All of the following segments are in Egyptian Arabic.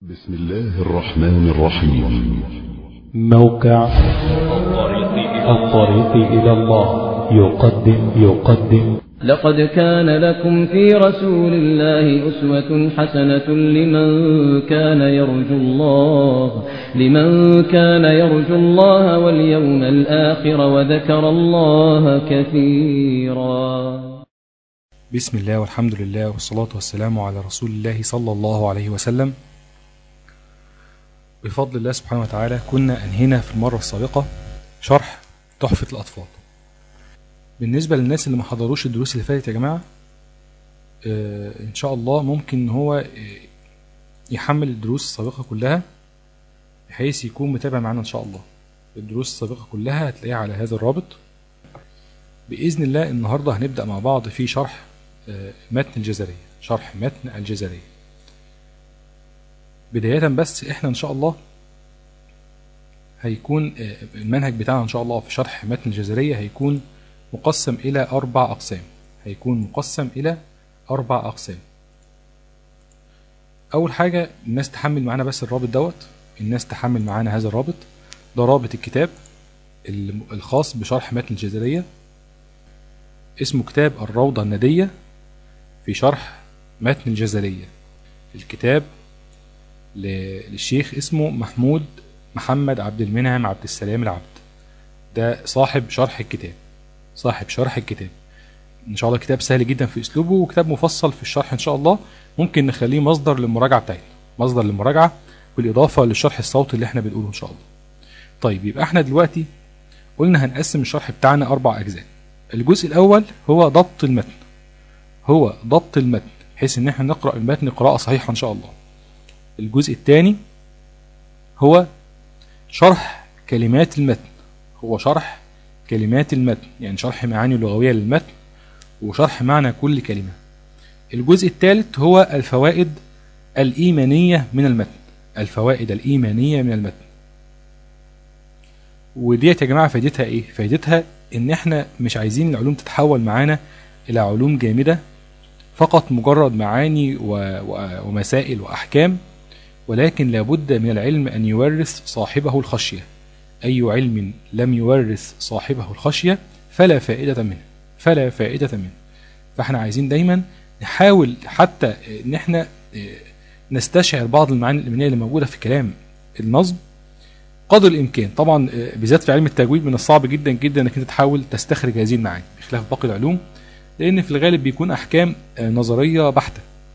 بسم الله الرحمن الرحيم موقع الطريق إلى الله يقدم يقدم لقد كان لكم في رسول الله أسوة حسنة لمن كان يرجو الله لمن كان يرجو الله واليوم الآخر وذكر الله كثيرا بسم الله والحمد لله والصلاة والسلام على رسول الله صلى الله عليه وسلم بفضل الله سبحانه وتعالى كنا أنهينا في المرة السابقة شرح تحفة الأطفال بالنسبة للناس اللي ما حضروش الدروس اللي فاتت يا جماعة آه إن شاء الله ممكن إن هو آه، يحمل الدروس السابقة كلها بحيث يكون متابع معانا إن شاء الله الدروس السابقة كلها هتلاقيها على هذا الرابط بإذن الله النهاردة هنبدأ مع بعض في شرح آه، متن الجزرية شرح متن الجزرية بداية بس احنا ان شاء الله هيكون آه، المنهج بتاعنا ان شاء الله في شرح متن الجزرية هيكون مقسم الى اربع اقسام هيكون مقسم الى اربع اقسام اول حاجة الناس تحمل معانا بس الرابط دوت الناس تحمل معانا هذا الرابط ده رابط الكتاب الم- الخاص بشرح متن الجزرية اسمه كتاب الروضة الندية في شرح متن الجزرية الكتاب ل- للشيخ اسمه محمود محمد عبد المنعم عبد السلام العبد ده صاحب شرح الكتاب صاحب شرح الكتاب ان شاء الله كتاب سهل جدا في اسلوبه وكتاب مفصل في الشرح ان شاء الله ممكن نخليه مصدر للمراجعه بتاعتنا مصدر للمراجعه بالاضافه للشرح الصوتي اللي احنا بنقوله ان شاء الله طيب يبقى احنا دلوقتي قلنا هنقسم الشرح بتاعنا اربع اجزاء الجزء الاول هو ضبط المتن هو ضبط المتن بحيث ان احنا نقرا المتن قراءه صحيحه ان شاء الله الجزء الثاني هو شرح كلمات المتن هو شرح كلمات المتن يعني شرح معاني لغوية للمتن وشرح معنى كل كلمة الجزء الثالث هو الفوائد الإيمانية من المتن الفوائد الإيمانية من المتن وديت يا جماعة فايدتها إيه؟ فايدتها إن إحنا مش عايزين العلوم تتحول معانا إلى علوم جامدة فقط مجرد معاني و... و... ومسائل وأحكام ولكن لابد من العلم أن يورث صاحبه الخشية أي علم لم يورث صاحبه الخشية فلا فائدة منه فلا فائدة منه فاحنا عايزين دايما نحاول حتى ان احنا آه، نستشعر بعض المعاني الإيمانية اللي موجودة في كلام النظم قدر الإمكان طبعا آه، بالذات في علم التجويد من الصعب جدا جدا انك انت تحاول تستخرج هذه المعاني بخلاف باقي العلوم لأن في الغالب بيكون أحكام آه، نظرية بحتة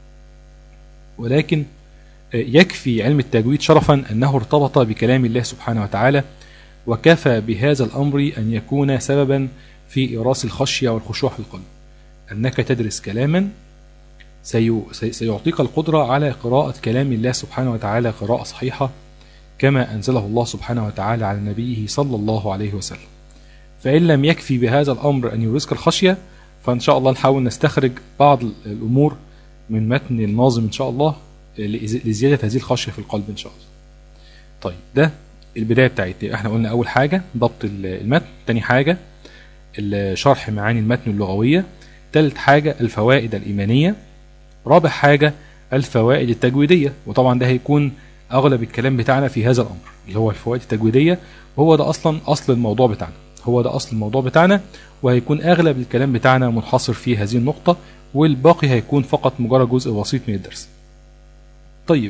ولكن يكفي علم التجويد شرفا أنه ارتبط بكلام الله سبحانه وتعالى وكفى بهذا الأمر أن يكون سببا في إيراس الخشية والخشوع في القلب أنك تدرس كلاما سي- سي- سيعطيك القدرة على قراءة كلام الله سبحانه وتعالى قراءة صحيحة كما أنزله الله سبحانه وتعالى على نبيه صلى الله عليه وسلم فإن لم يكفي بهذا الأمر أن يورثك الخشية فإن شاء الله نحاول نستخرج بعض الأمور من متن الناظم إن شاء الله لإز- لزيادة هذه الخشية في القلب إن شاء الله طيب ده البداية بتاعتنا احنا قلنا أول حاجة ضبط ال- المتن تاني حاجة ال- شرح معاني المتن اللغوية تالت حاجة الفوائد الإيمانية رابع حاجة الفوائد التجويدية وطبعا ده هيكون أغلب الكلام بتاعنا في هذا الأمر اللي هو الفوائد التجويدية وهو ده أصلا أصل الموضوع بتاعنا هو ده أصل الموضوع بتاعنا وهيكون أغلب الكلام بتاعنا منحصر في هذه النقطة والباقي هيكون فقط مجرد جزء بسيط من الدرس طيب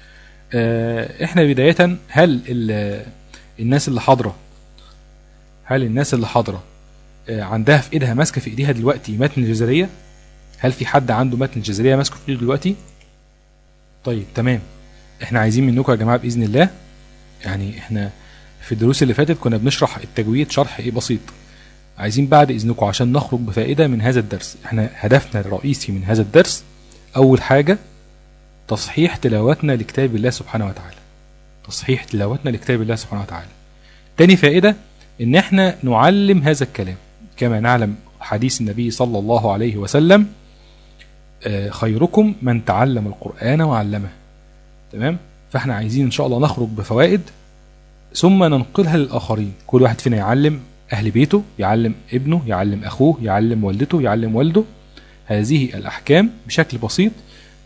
آه، احنا بداية هل ال- الناس اللي حاضرة هل الناس اللي حاضرة آه، عندها في ايدها ماسكة في ايديها دلوقتي متن الجزرية هل في حد عنده متن الجزرية ماسكه في ايده دلوقتي طيب تمام احنا عايزين منكم يا جماعة بإذن الله يعني احنا في الدروس اللي فاتت كنا بنشرح التجويد شرح ايه بسيط عايزين بعد اذنكم عشان نخرج بفائدة من هذا الدرس احنا هدفنا الرئيسي من هذا الدرس اول حاجة تصحيح تلاوتنا لكتاب الله سبحانه وتعالى تصحيح تلاوتنا لكتاب الله سبحانه وتعالى تاني فائدة ان احنا نعلم هذا الكلام كما نعلم حديث النبي صلى الله عليه وسلم آه، خيركم من تعلم القرآن وعلمه تمام فاحنا عايزين ان شاء الله نخرج بفوائد ثم ننقلها للآخرين كل واحد فينا يعلم أهل بيته يعلم ابنه يعلم أخوه يعلم والدته يعلم والده هذه الأحكام بشكل بسيط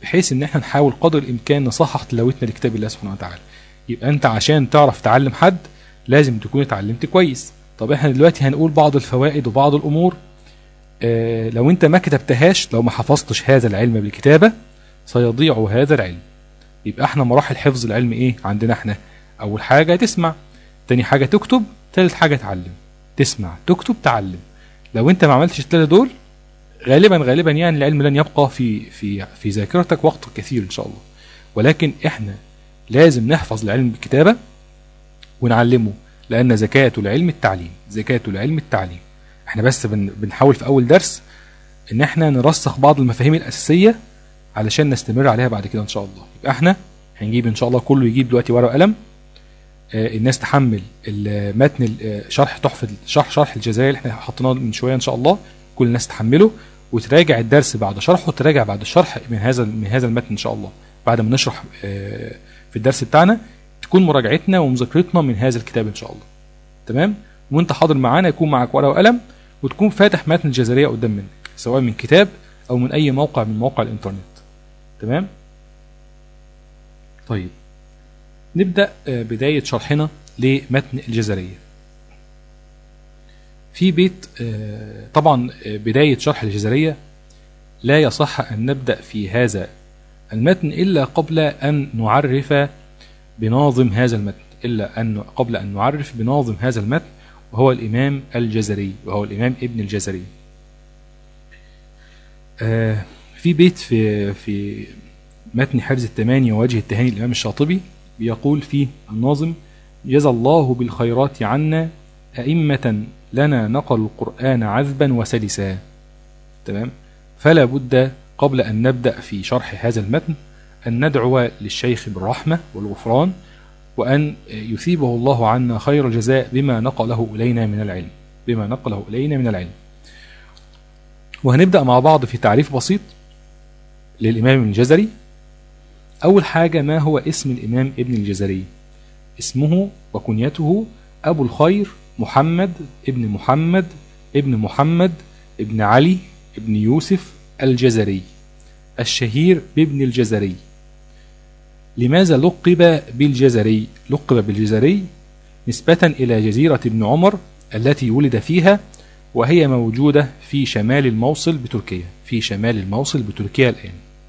بحيث ان احنا نحاول قدر الامكان نصحح تلاوتنا لكتاب الله سبحانه وتعالى يبقى انت عشان تعرف تعلم حد لازم تكون اتعلمت كويس طب احنا دلوقتي هنقول بعض الفوائد وبعض الامور آه لو انت ما كتبتهاش لو ما حفظتش هذا العلم بالكتابه سيضيع هذا العلم يبقى احنا مراحل حفظ العلم ايه عندنا احنا اول حاجه تسمع تاني حاجه تكتب تالت حاجه تعلم تسمع تكتب تعلم لو انت ما عملتش الثلاثه دول غالبا غالبا يعني العلم لن يبقى في في في ذاكرتك وقت كثير ان شاء الله ولكن احنا لازم نحفظ العلم بالكتابه ونعلمه لان زكاه العلم التعليم زكاه العلم التعليم احنا بس بن بنحاول في اول درس ان احنا نرسخ بعض المفاهيم الاساسيه علشان نستمر عليها بعد كده ان شاء الله يبقى احنا هنجيب ان شاء الله كله يجيب دلوقتي ورقه وقلم آه، الناس تحمل المتن ال- آه، شرح تحفه شرح شرح الجزائر اللي احنا حطيناه من شويه ان شاء الله كل الناس تحمله وتراجع الدرس بعد شرحه وتراجع بعد الشرح من هذا من هذا المتن ان شاء الله بعد ما نشرح آه، في الدرس بتاعنا تكون مراجعتنا ومذاكرتنا من هذا الكتاب ان شاء الله تمام وانت حاضر معانا يكون معاك ورقه وقلم وتكون فاتح متن الجزريه قدام منك سواء من كتاب او من اي موقع من مواقع الانترنت تمام طيب نبدا آه، بدايه شرحنا لمتن الجزريه في بيت آه، طبعا آه، بدايه شرح الجزريه لا يصح ان نبدا في هذا المتن الا قبل ان نعرف بناظم هذا المتن الا ان قبل ان نعرف بناظم هذا المتن وهو الامام الجزري وهو الامام ابن الجزري آه، في بيت في في متن حرز التمانية ووجه التهاني الإمام الشاطبي بيقول فيه الناظم جزى الله بالخيرات عنا أئمة لنا نقلوا القرآن عذبا وسلسا تمام فلا بد قبل أن نبدأ في شرح هذا المتن أن ندعو للشيخ بالرحمة والغفران وأن يثيبه الله عنا خير الجزاء بما نقله إلينا من العلم بما نقله إلينا من العلم وهنبدأ مع بعض في تعريف بسيط للإمام الجزري أول حاجة ما هو اسم الإمام ابن الجزري اسمه وكنيته أبو الخير محمد ابن محمد ابن محمد ابن علي ابن يوسف الجزري الشهير بابن الجزري لماذا لقب بالجزري لقب بالجزري نسبة إلى جزيرة ابن عمر التي ولد فيها وهي موجودة في شمال الموصل بتركيا في شمال الموصل بتركيا الآن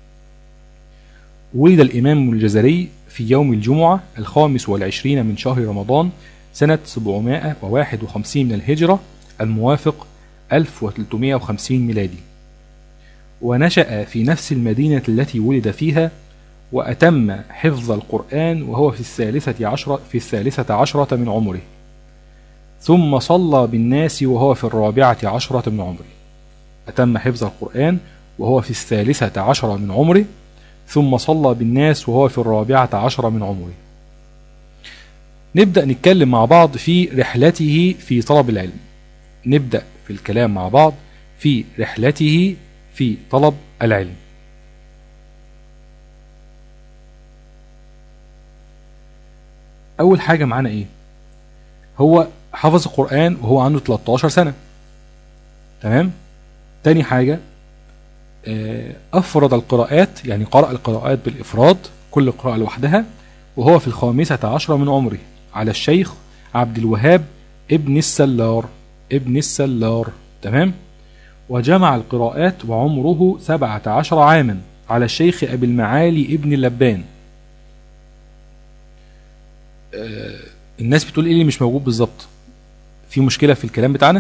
ولد الإمام الجزري في يوم الجمعة الخامس والعشرين من شهر رمضان سنة 751 من الهجرة الموافق 1350 ميلادي ونشأ في نفس المدينة التي ولد فيها وأتم حفظ القرآن وهو في الثالثة عشرة في الثالثة عشرة من عمره ثم صلى بالناس وهو في الرابعة عشرة من عمره أتم حفظ القرآن وهو في الثالثة عشرة من عمره ثم صلى بالناس وهو في الرابعة عشرة من عمره نبدأ نتكلم مع بعض في رحلته في طلب العلم نبدأ في الكلام مع بعض في رحلته في طلب العلم أول حاجة معانا إيه هو حفظ القرآن وهو عنده 13 سنة تمام تاني حاجة آه، أفرد القراءات يعني قرأ القراءات بالإفراد كل قراءة لوحدها وهو في الخامسة عشرة من عمره على الشيخ عبد الوهاب ابن السلار ابن السلار تمام وجمع القراءات وعمره سبعة عشر عاما على الشيخ أبي المعالي ابن اللبان آه، الناس بتقول ايه اللي مش موجود بالظبط في مشكلة في الكلام بتاعنا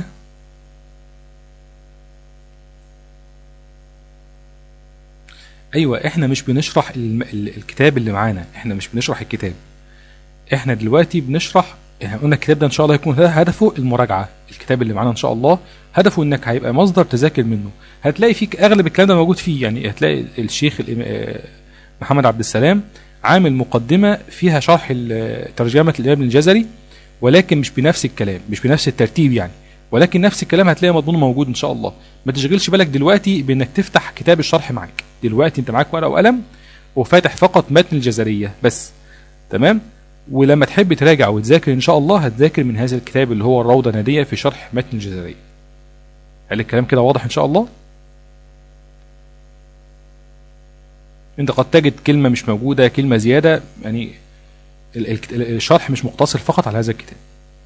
ايوه احنا مش بنشرح الم... ال- الكتاب اللي معانا احنا مش بنشرح الكتاب احنا دلوقتي بنشرح احنا قلنا الكتاب ده ان شاء الله هيكون هدفه المراجعه الكتاب اللي معانا ان شاء الله هدفه انك هيبقى مصدر تذاكر منه هتلاقي فيك اغلب الكلام ده موجود فيه يعني هتلاقي الشيخ الإم- آه، محمد عبد السلام عامل مقدمه فيها شرح ال- ترجمه الامام الجزري ولكن مش بنفس الكلام مش بنفس الترتيب يعني ولكن نفس الكلام هتلاقي مضمون موجود ان شاء الله ما تشغلش بالك دلوقتي بانك تفتح كتاب الشرح معاك دلوقتي انت معاك ورقه وقلم وفاتح فقط متن الجزريه بس تمام ولما تحب تراجع وتذاكر ان شاء الله هتذاكر من هذا الكتاب اللي هو الروضه ناديه في شرح متن الجزريه هل الكلام كده واضح ان شاء الله انت قد تجد كلمه مش موجوده كلمه زياده يعني ال- ال- الشرح مش مقتصر فقط على هذا الكتاب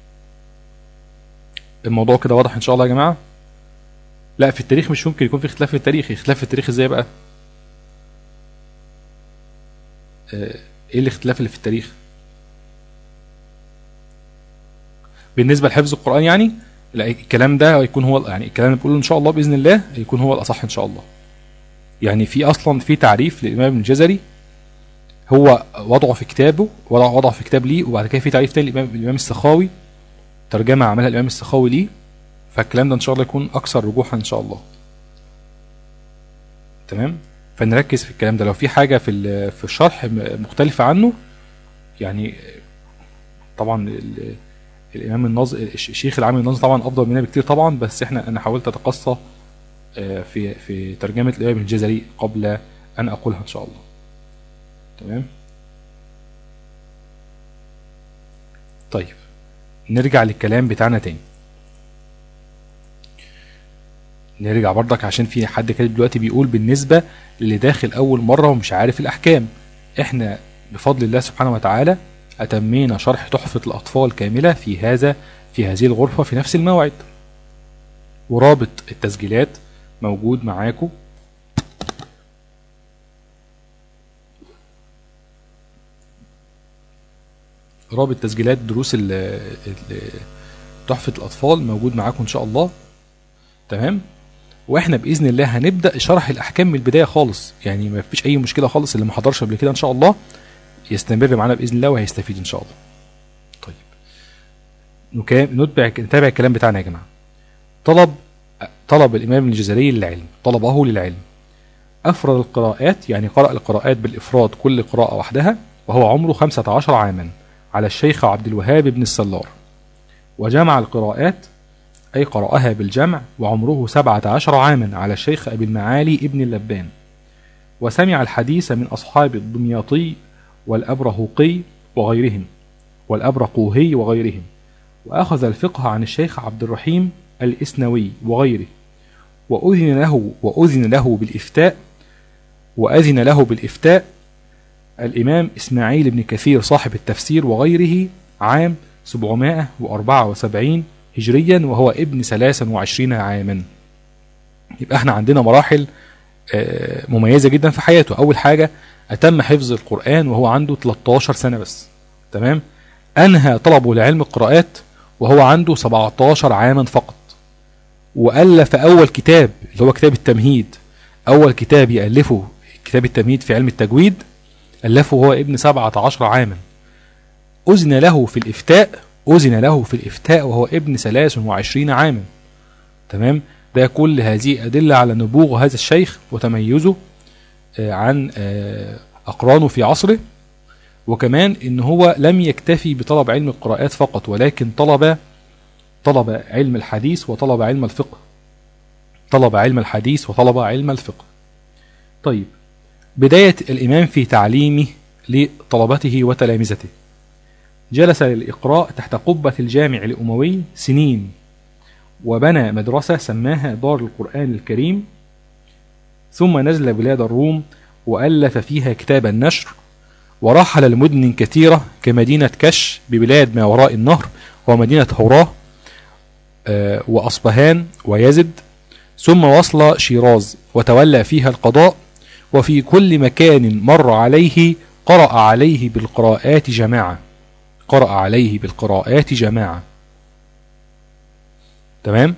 الموضوع كده واضح ان شاء الله يا جماعه لا في التاريخ مش ممكن يكون في اختلاف في التاريخ اختلاف في التاريخ ازاي بقى آه، ايه الاختلاف اللي في التاريخ بالنسبه لحفظ القران يعني لا الكلام ده هيكون هو يعني الكلام اللي بقوله ان شاء الله باذن الله هيكون هو الاصح ان شاء الله يعني في اصلا في تعريف للامام ابن الجزري هو وضعه في كتابه وضع وضعه في كتاب ليه وبعد كده في تعريف تاني للامام الامام السخاوي ترجمه عملها الامام السخاوي ليه فالكلام ده ان شاء الله يكون اكثر رجوحا ان شاء الله تمام فنركز في الكلام ده لو في حاجه في ال- في الشرح م- مختلفه عنه يعني طبعا ال- الامام الناظر الشيخ العام الناظر طبعا افضل مننا بكتير طبعا بس احنا انا حاولت اتقصى آه، في في ترجمه الامام الجزري قبل ان اقولها ان شاء الله تمام طيب نرجع للكلام بتاعنا تاني نرجع برضك عشان في حد كده دلوقتي بيقول بالنسبه اللي داخل اول مره ومش عارف الاحكام احنا بفضل الله سبحانه وتعالى اتمينا شرح تحفه الاطفال كامله في هذا في هذه الغرفه في نفس الموعد ورابط التسجيلات موجود معاكم رابط تسجيلات دروس ال- ال- تحفه الاطفال موجود معاكم ان شاء الله تمام واحنا باذن الله هنبدا شرح الاحكام من البدايه خالص يعني ما فيش اي مشكله خالص اللي ما حضرش قبل كده ان شاء الله يستمر معانا باذن الله وهيستفيد ان شاء الله طيب نكا- نتبع نتابع الكلام بتاعنا يا جماعه طلب طلب الامام الجزري للعلم طلبه للعلم افرد القراءات يعني قرأ القراءات بالافراد كل قراءه وحدها وهو عمره 15 عاما على الشيخ عبد الوهاب بن السلار وجمع القراءات أي قرأها بالجمع وعمره سبعة عشر عاما على الشيخ أبي المعالي ابن اللبان وسمع الحديث من أصحاب الدمياطي والأبرهوقي وغيرهم والأبرقوهي وغيرهم وأخذ الفقه عن الشيخ عبد الرحيم الإسنوي وغيره وأذن له وأذن له بالإفتاء وأذن له بالإفتاء الإمام إسماعيل بن كثير صاحب التفسير وغيره عام 774 هجريا وهو ابن 23 عاما يبقى احنا عندنا مراحل آه، مميزة جدا في حياته أول حاجة أتم حفظ القرآن وهو عنده 13 سنة بس تمام أنهى طلبه لعلم القراءات وهو عنده 17 عاما فقط وألف أول كتاب اللي هو كتاب التمهيد أول كتاب يألفه كتاب التمهيد في علم التجويد ألفه وهو ابن 17 عاما أذن له في الإفتاء أذن له في الإفتاء وهو ابن 23 عاما تمام ده كل هذه أدلة على نبوغ هذا الشيخ وتميزه آه، عن آه، أقرانه في عصره وكمان إن هو لم يكتفي بطلب علم القراءات فقط ولكن طلب طلب علم الحديث وطلب علم الفقه طلب علم الحديث وطلب علم الفقه طيب بداية الإمام في تعليمه لطلبته وتلامذته جلس للإقراء تحت قبة الجامع الأموي سنين وبنى مدرسة سماها دار القرآن الكريم ثم نزل بلاد الروم وألف فيها كتاب النشر ورحل لمدن كثيرة كمدينة كش ببلاد ما وراء النهر ومدينة هوراه آه، وأصبهان ويزد ثم وصل شيراز وتولى فيها القضاء وفي كل مكان مر عليه قرأ عليه بالقراءات جماعة قرأ عليه بالقراءات جماعة تمام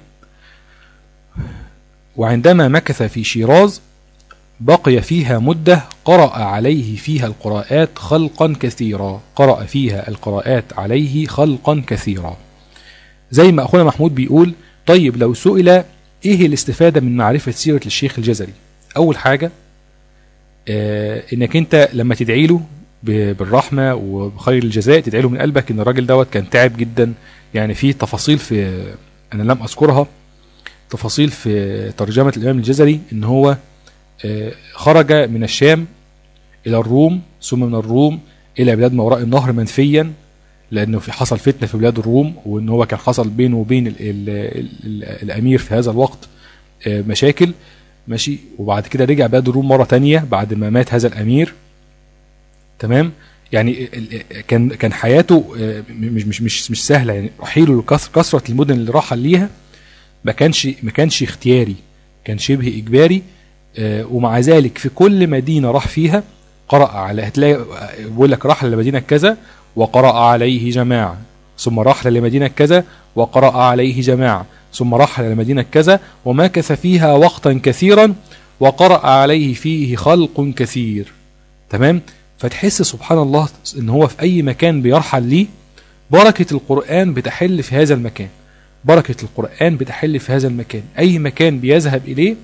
وعندما مكث في شيراز بقي فيها مدة قرأ عليه فيها القراءات خلقا كثيرا قرأ فيها القراءات عليه خلقا كثيرا زي ما أخونا محمود بيقول طيب لو سئل إيه الاستفادة من معرفة سيرة الشيخ الجزري أول حاجة آه إنك أنت لما تدعي له ب- بالرحمة وبخير الجزاء تدعي له من قلبك إن الراجل دوت كان تعب جدا يعني في تفاصيل في أنا لم أذكرها تفاصيل في ترجمة الإمام الجزري إن هو آه، خرج من الشام إلى الروم ثم من الروم إلى بلاد ما وراء النهر منفيا لأنه في حصل فتنة في بلاد الروم وإن هو كان حصل بينه وبين ال ال ال ال الأمير في هذا الوقت آه، مشاكل ماشي وبعد كده رجع بلاد الروم مره تانية بعد ما مات هذا الامير تمام يعني ال- ال- كان كان حياته آه، مش مش مش مش سهله يعني رحيله لكثره المدن اللي راح ليها ما كانش ما كانش اختياري كان شبه اجباري آه، ومع ذلك في كل مدينه راح فيها قرأ على هتلاقي بيقول لك راح لمدينه كذا وقرأ عليه جماعه ثم راح لمدينه كذا وقرأ عليه جماعه ثم راح لمدينه كذا ومكث فيها وقتا كثيرا وقرأ عليه فيه خلق كثير تمام فتحس سبحان الله ان هو في اي مكان بيرحل ليه بركه القران بتحل في هذا المكان بركه القران بتحل في هذا المكان اي مكان بيذهب اليه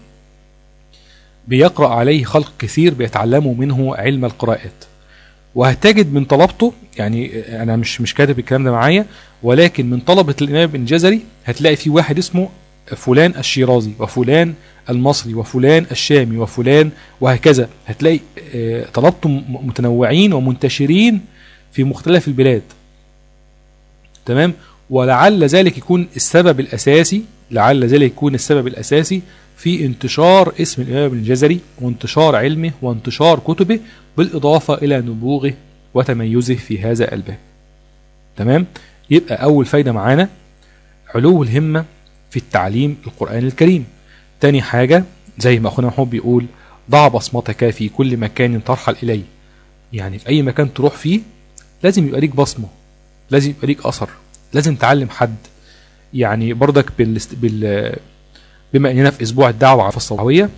بيقرا عليه خلق كثير بيتعلموا منه علم القراءات وهتجد من طلبته يعني انا مش مش كاتب الكلام ده معايا ولكن من طلبه الامام ابن جزري هتلاقي في واحد اسمه فلان الشيرازي وفلان المصري وفلان الشامي وفلان وهكذا هتلاقي آه، طلبته م- متنوعين ومنتشرين في مختلف البلاد تمام ولعل ذلك يكون السبب الاساسي لعل ذلك يكون السبب الاساسي في انتشار اسم الامام ابن الجزري وانتشار علمه وانتشار كتبه بالاضافه الى نبوغه وتميزه في هذا الباب تمام يبقى اول فايده معانا علو الهمه في التعليم القران الكريم تاني حاجه زي ما اخونا محمود بيقول ضع بصمتك في كل مكان ترحل اليه يعني في اي مكان تروح فيه لازم يبقى ليك بصمه لازم يبقى ليك اثر لازم تعلم حد يعني برضك بال... بال... بما اننا في اسبوع الدعوه الصحويه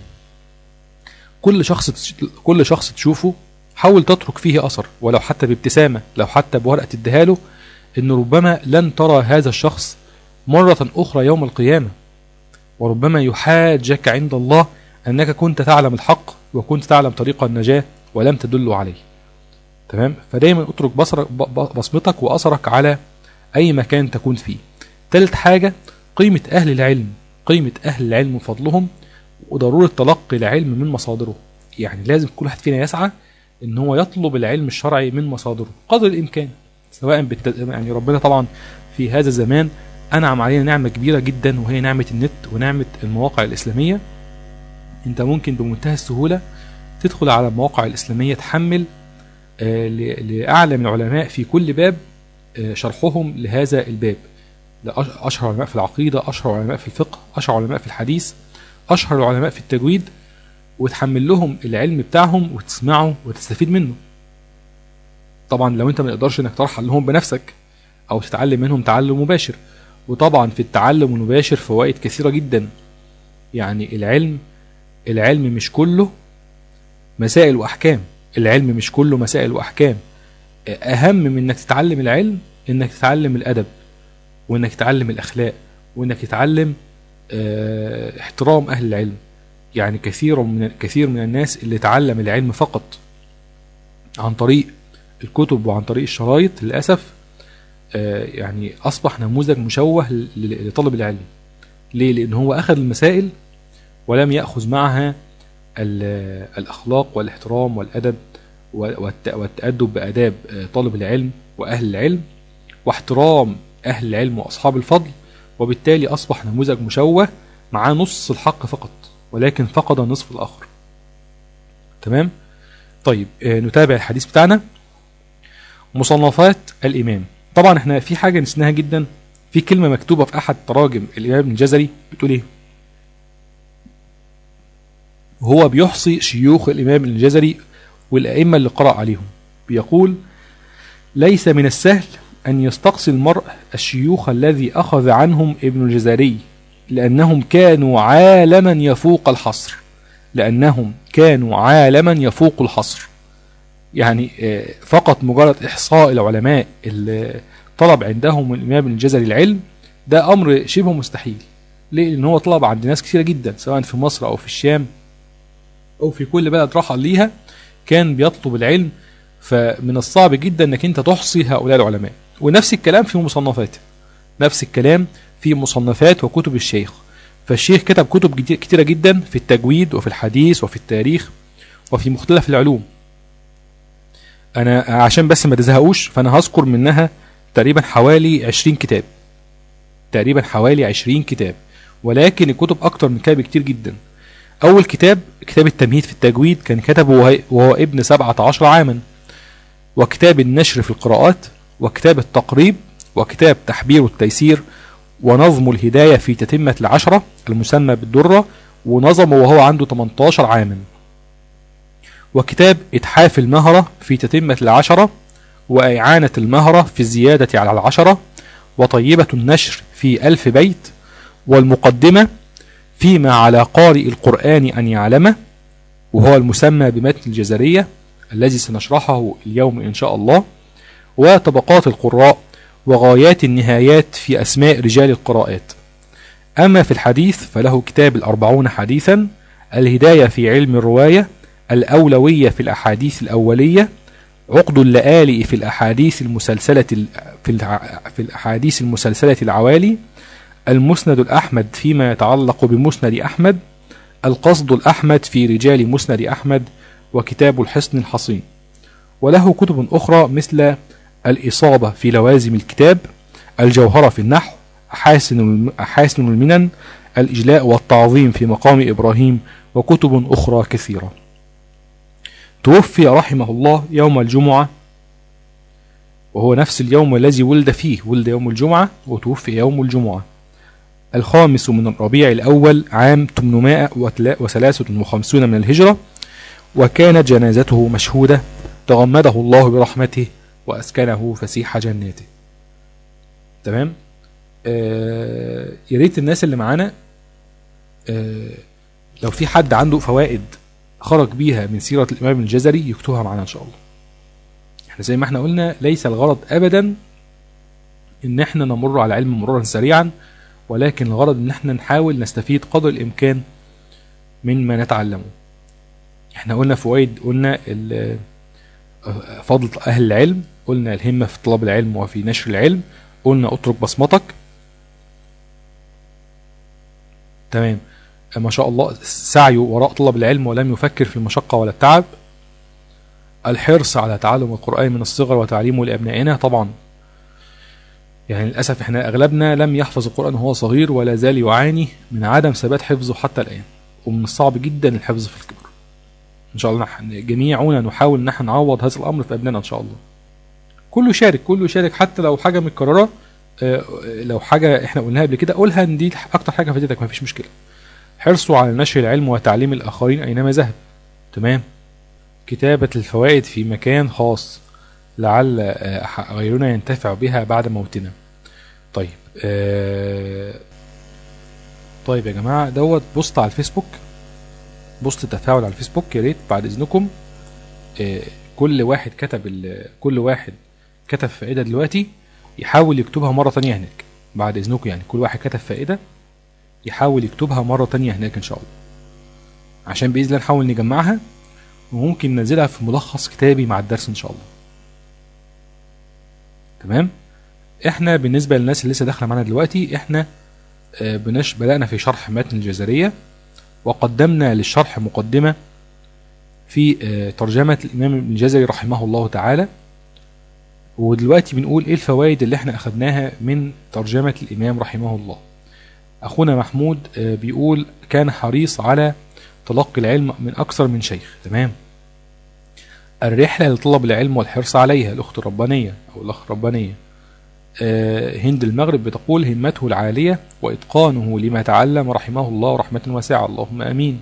كل شخص تش- كل شخص تشوفه حاول تترك فيه اثر ولو حتى بابتسامه لو حتى بورقه تديها له ان ربما لن ترى هذا الشخص مره اخرى يوم القيامه وربما يحاجك عند الله انك كنت تعلم الحق وكنت تعلم طريق النجاه ولم تدل عليه تمام فدايما اترك بصرك ب- ب- بصمتك واثرك على اي مكان تكون فيه ثالث حاجه قيمه اهل العلم قيمه اهل العلم وفضلهم وضروره تلقي العلم من مصادره يعني لازم كل واحد فينا يسعى ان هو يطلب العلم الشرعي من مصادره قدر الامكان سواء بالت... يعني ربنا طبعا في هذا الزمان انعم علينا نعمه كبيره جدا وهي نعمه النت ونعمه المواقع الاسلاميه انت ممكن بمنتهى السهوله تدخل على المواقع الاسلاميه تحمل آه، ل- لاعلم العلماء في كل باب آه، شرحهم لهذا الباب لأش- اشهر علماء في العقيده اشهر علماء في الفقه اشهر علماء في الحديث اشهر العلماء في التجويد وتحمل لهم العلم بتاعهم وتسمعه وتستفيد منه طبعا لو انت ما تقدرش انك ترحل لهم بنفسك او تتعلم منهم تعلم مباشر وطبعا في التعلم المباشر فوائد كثيره جدا يعني العلم العلم مش كله مسائل واحكام العلم مش كله مسائل واحكام اهم من انك تتعلم العلم انك تتعلم الادب وانك تتعلم الاخلاق وانك تتعلم اه احترام اهل العلم يعني كثير من كثير من الناس اللي تعلم العلم فقط عن طريق الكتب وعن طريق الشرايط للاسف اه يعني اصبح نموذج مشوه ل- ل- لطلب العلم ليه لان هو اخذ المسائل ولم ياخذ معها ال- الاخلاق والاحترام والادب والت- والتادب باداب اه، طالب العلم واهل العلم واحترام اهل العلم واصحاب الفضل وبالتالي اصبح نموذج مشوه معاه نص الحق فقط ولكن فقد النصف الاخر تمام طيب آه، نتابع الحديث بتاعنا مصنفات الامام طبعا احنا في حاجه نسيناها جدا في كلمه مكتوبه في احد تراجم الامام ابن الجزري بتقول ايه وهو بيحصي شيوخ الامام ابن الجزري والائمه اللي قرأ عليهم بيقول ليس من السهل أن يستقصي المرء الشيوخ الذي أخذ عنهم ابن الجزري لأنهم كانوا عالما يفوق الحصر لأنهم كانوا عالما يفوق الحصر يعني آه، فقط مجرد إحصاء العلماء اللي طلب عندهم الإمام ابن الجزري العلم ده أمر شبه مستحيل ليه؟ لأن هو طلب عند ناس كثيرة جدا سواء في مصر أو في الشام أو في كل بلد رحل ليها كان بيطلب العلم فمن الصعب جدا انك انت تحصي هؤلاء العلماء ونفس الكلام في مصنفات نفس الكلام في مصنفات وكتب الشيخ فالشيخ كتب كتب جدي- كتيرة جدا في التجويد وفي الحديث وفي التاريخ وفي مختلف العلوم انا عشان بس ما تزهقوش فانا هذكر منها تقريبا حوالي 20 كتاب تقريبا حوالي 20 كتاب ولكن الكتب اكتر من كده بكتير جدا أول كتاب كتاب التمهيد في التجويد كان كتبه وهي- وهو ابن 17 عاما وكتاب النشر في القراءات وكتاب التقريب وكتاب تحبير التيسير ونظم الهداية في تتمة العشرة المسمى بالدرة ونظمه وهو عنده 18 عاما وكتاب إتحاف المهرة في تتمة العشرة وإعانة المهرة في الزيادة على العشرة وطيبة النشر في ألف بيت والمقدمة فيما على قارئ القرآن أن يعلمه وهو المسمى بمتن الجزرية الذي سنشرحه اليوم إن شاء الله وطبقات القراء وغايات النهايات في أسماء رجال القراءات أما في الحديث فله كتاب الأربعون حديثا الهداية في علم الرواية الأولوية في الأحاديث الأولية عقد اللآلئ في الأحاديث المسلسلة ال- في الع- في الأحاديث المسلسلة العوالي المسند الأحمد فيما يتعلق بمسند أحمد القصد الأحمد في رجال مسند أحمد وكتاب الحصن الحصين وله كتب أخرى مثل الإصابة في لوازم الكتاب الجوهرة في النحو أحاسن الم- أحاسن المنن الإجلاء والتعظيم في مقام إبراهيم وكتب أخرى كثيرة توفي رحمه الله يوم الجمعة وهو نفس اليوم الذي ولد فيه ولد يوم الجمعة وتوفي يوم الجمعة الخامس من الربيع الأول عام 853 من الهجرة وكانت جنازته مشهودة تغمده الله برحمته وأسكنه فسيح جناته تمام آه يا ريت الناس اللي معانا آه لو في حد عنده فوائد خرج بيها من سيرة الإمام الجزري يكتبها معانا إن شاء الله احنا زي ما احنا قلنا ليس الغرض أبدا إن احنا نمر على علم مرورا سريعا ولكن الغرض إن احنا نحاول نستفيد قدر الإمكان من ما نتعلمه احنا قلنا فوائد قلنا ال- فضل أهل العلم قلنا الهمة في طلب العلم وفي نشر العلم قلنا اترك بصمتك تمام ما شاء الله سعيه وراء طلب العلم ولم يفكر في المشقة ولا التعب الحرص على تعلم القرآن من الصغر وتعليمه لأبنائنا طبعا يعني للأسف احنا أغلبنا لم يحفظ القرآن وهو صغير ولا زال يعاني من عدم ثبات حفظه حتى الآن ومن الصعب جدا الحفظ في الكبر إن شاء الله نحن جميعنا نحاول إن احنا نعوض هذا الأمر في أبنائنا إن شاء الله كله يشارك كله يشارك حتى لو حاجة متكررة آه، لو حاجة احنا قلناها قبل كده قولها ان دي أكتر حاجة فاتتك مفيش مشكلة حرصه على نشر العلم وتعليم الآخرين أينما ذهب تمام كتابة الفوائد في مكان خاص لعل آه، غيرنا ينتفع بها بعد موتنا طيب آه، طيب يا جماعة دوت بوست على الفيسبوك بوست تفاعل على الفيسبوك يا ريت بعد إذنكم آه، كل واحد كتب ال- كل واحد كتب فائدة دلوقتي يحاول يكتبها مرة تانية هناك بعد إذنكم يعني كل واحد كتب فائدة يحاول يكتبها مرة تانية هناك إن شاء الله عشان بإذن الله نحاول نجمعها وممكن ننزلها في ملخص كتابي مع الدرس إن شاء الله تمام احنا بالنسبة للناس اللي لسه داخلة معانا دلوقتي احنا آه، بنش بدأنا في شرح متن الجزرية وقدمنا للشرح مقدمة في آه، ترجمة الإمام ابن الجزري رحمه الله تعالى ودلوقتي بنقول ايه الفوائد اللي احنا اخدناها من ترجمة الإمام رحمه الله أخونا محمود آه، بيقول كان حريص على تلقي العلم من أكثر من شيخ تمام الرحلة لطلب العلم والحرص عليها الأخت الربانية أو الأخ الربانية آه، هند المغرب بتقول همته العالية وإتقانه لما تعلم رحمه الله رحمة واسعة اللهم أمين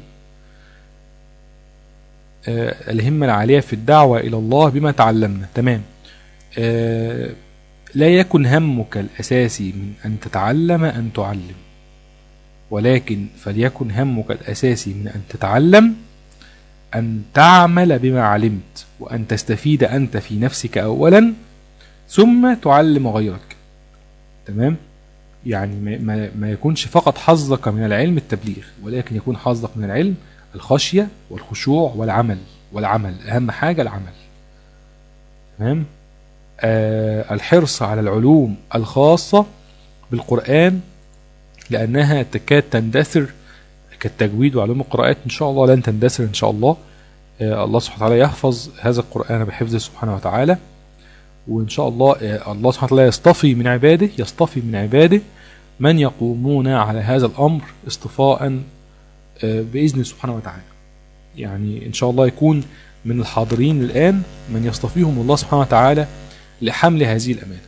آه، الهمة العالية في الدعوة إلى الله بما تعلمنا تمام آه، لا يكن همك الأساسي من أن تتعلم أن تعلم ولكن فليكن همك الأساسي من أن تتعلم أن تعمل بما علمت وأن تستفيد أنت في نفسك أولا ثم تعلم غيرك تمام يعني ما, ما, ما يكونش فقط حظك من العلم التبليغ ولكن يكون حظك من العلم الخشية والخشوع والعمل والعمل أهم حاجة العمل تمام آه الحرص على العلوم الخاصة بالقرآن لأنها تكاد تندثر كالتجويد وعلوم القراءات إن شاء الله لن تندثر إن شاء الله آه الله سبحانه وتعالى يحفظ هذا القرآن بحفظه سبحانه وتعالى وإن شاء الله آه الله سبحانه وتعالى يصطفي من عباده يصطفي من عباده من يقومون على هذا الأمر اصطفاء آه، بإذن سبحانه وتعالى يعني إن شاء الله يكون من الحاضرين الآن من يصطفيهم الله سبحانه وتعالى لحمل هذه الأمانة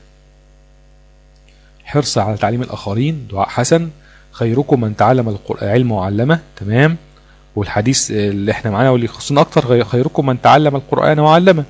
حرص على تعليم الآخرين دعاء حسن خيركم من تعلم القرآن علم وعلمه تمام والحديث اللي احنا معانا واللي يخصنا أكتر غير- خيركم من تعلم القرآن وعلمه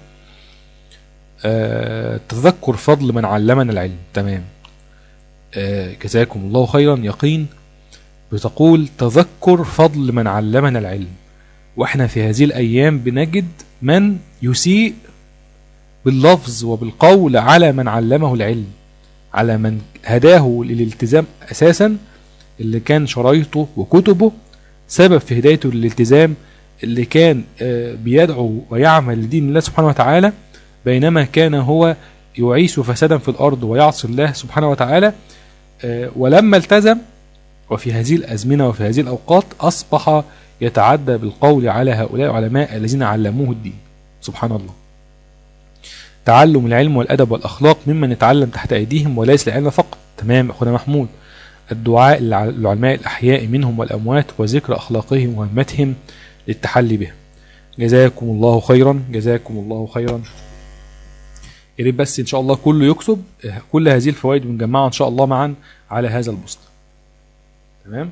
آه تذكر فضل من علمنا العلم تمام آه جزاكم الله خيرا يقين بتقول تذكر فضل من علمنا العلم واحنا في هذه الايام بنجد من يسيء باللفظ وبالقول على من علمه العلم على من هداه للالتزام اساسا اللي كان شرايطه وكتبه سبب في هدايته للالتزام اللي كان آه، بيدعو ويعمل لدين الله سبحانه وتعالى بينما كان هو يعيش فسادا في الارض ويعصي الله سبحانه وتعالى آه، ولما التزم وفي هذه الازمنه وفي هذه الاوقات اصبح يتعدى بالقول على هؤلاء العلماء الذين علموه الدين سبحان الله تعلم العلم والادب والاخلاق ممن يتعلم تحت ايديهم وليس العلم فقط تمام اخونا محمود الدعاء للع- للعلماء الاحياء منهم والاموات وذكر اخلاقهم وهمتهم للتحلي بها جزاكم الله خيرا جزاكم الله خيرا يا ريت بس ان شاء الله كله يكتب آه، كل هذه الفوائد بنجمعها ان شاء الله معا على هذا البوست تمام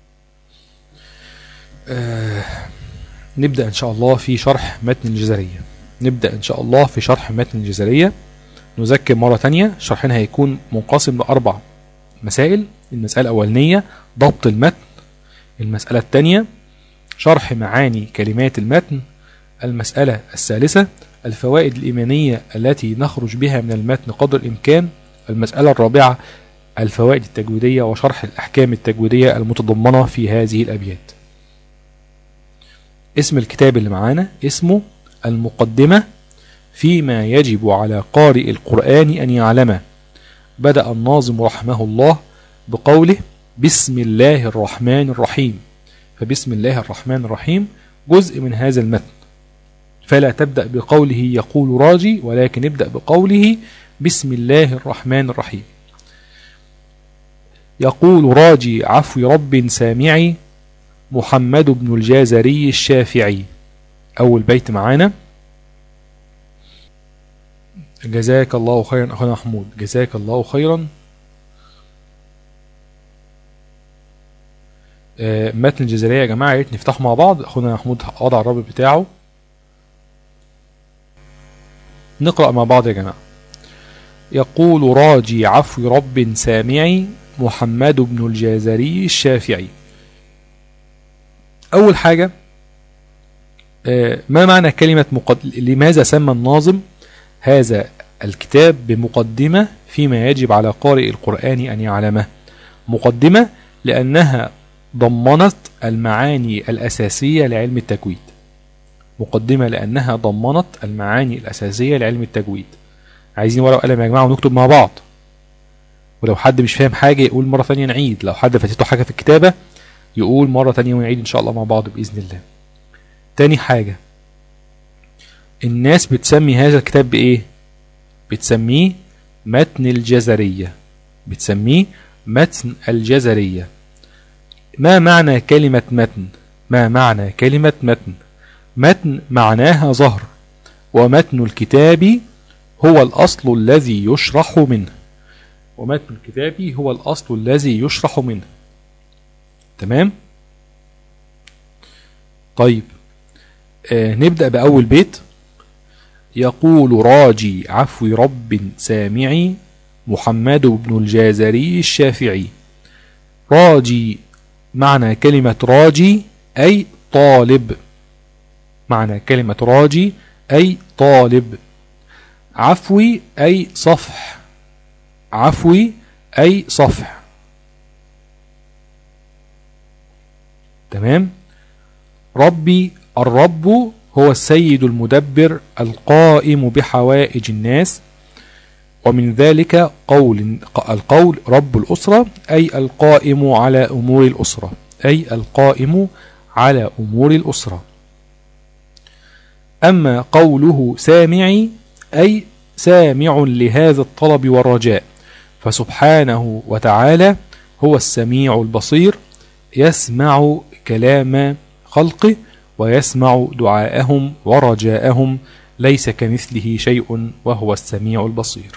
آه نبدا ان شاء الله في شرح متن الجزريه نبدا ان شاء الله في شرح متن الجزريه نذكر مره تانية شرحنا هيكون منقسم لاربع مسائل المساله الاولانيه ضبط المتن المساله الثانيه شرح معاني كلمات المتن المساله الثالثه الفوائد الإيمانية التي نخرج بها من المتن قدر الإمكان المسألة الرابعة الفوائد التجويدية وشرح الأحكام التجويدية المتضمنة في هذه الأبيات اسم الكتاب اللي معانا اسمه المقدمة فيما يجب على قارئ القرآن أن يعلمه بدأ الناظم رحمه الله بقوله بسم الله الرحمن الرحيم فبسم الله الرحمن الرحيم جزء من هذا المتن فلا تبدأ بقوله يقول راجي ولكن ابدأ بقوله بسم الله الرحمن الرحيم يقول راجي عفو رب سامعي محمد بن الجازري الشافعي أول بيت معانا جزاك الله خيرا أخونا محمود جزاك الله خيرا آه، متن الجزرية يا جماعة يا ريت نفتحه مع بعض أخونا محمود وضع الرابط بتاعه نقرأ مع بعض يا جماعة يقول راجي عفو رب سامعي محمد بن الجازري الشافعي أول حاجة آه، ما معنى كلمة مقد... لماذا سمى الناظم هذا الكتاب بمقدمة فيما يجب على قارئ القرآن أن يعلمه مقدمة لأنها ضمنت المعاني الأساسية لعلم التجويد مقدمة لأنها ضمنت المعاني الأساسية لعلم التجويد عايزين ورقة وقلم يا جماعة ونكتب مع بعض ولو حد مش فاهم حاجة يقول مرة ثانية نعيد لو حد فاتته حاجة في الكتابة يقول مرة ثانية ونعيد إن شاء الله مع بعض بإذن الله تاني حاجة الناس بتسمي هذا الكتاب بإيه بتسميه متن الجزرية بتسميه متن الجزرية ما معنى كلمة متن ما معنى كلمة متن متن معناها ظهر ومتن الكتاب هو الأصل الذي يشرح منه ومتن الكتاب هو الأصل الذي يشرح منه تمام طيب آه نبدأ بأول بيت يقول راجي عفو رب سامعي محمد بن الجازري الشافعي راجي معنى كلمة راجي أي طالب معنى كلمة راجي أي طالب عفوي أي صفح عفوي أي صفح تمام ربي الرب هو السيد المدبر القائم بحوائج الناس ومن ذلك قول القول رب الأسرة أي القائم على أمور الأسرة أي القائم على أمور الأسرة أما قوله سامعي أي سامع لهذا الطلب والرجاء فسبحانه وتعالى هو السميع البصير يسمع كلام خلقه ويسمع دعاءهم ورجاءهم ليس كمثله شيء وهو السميع البصير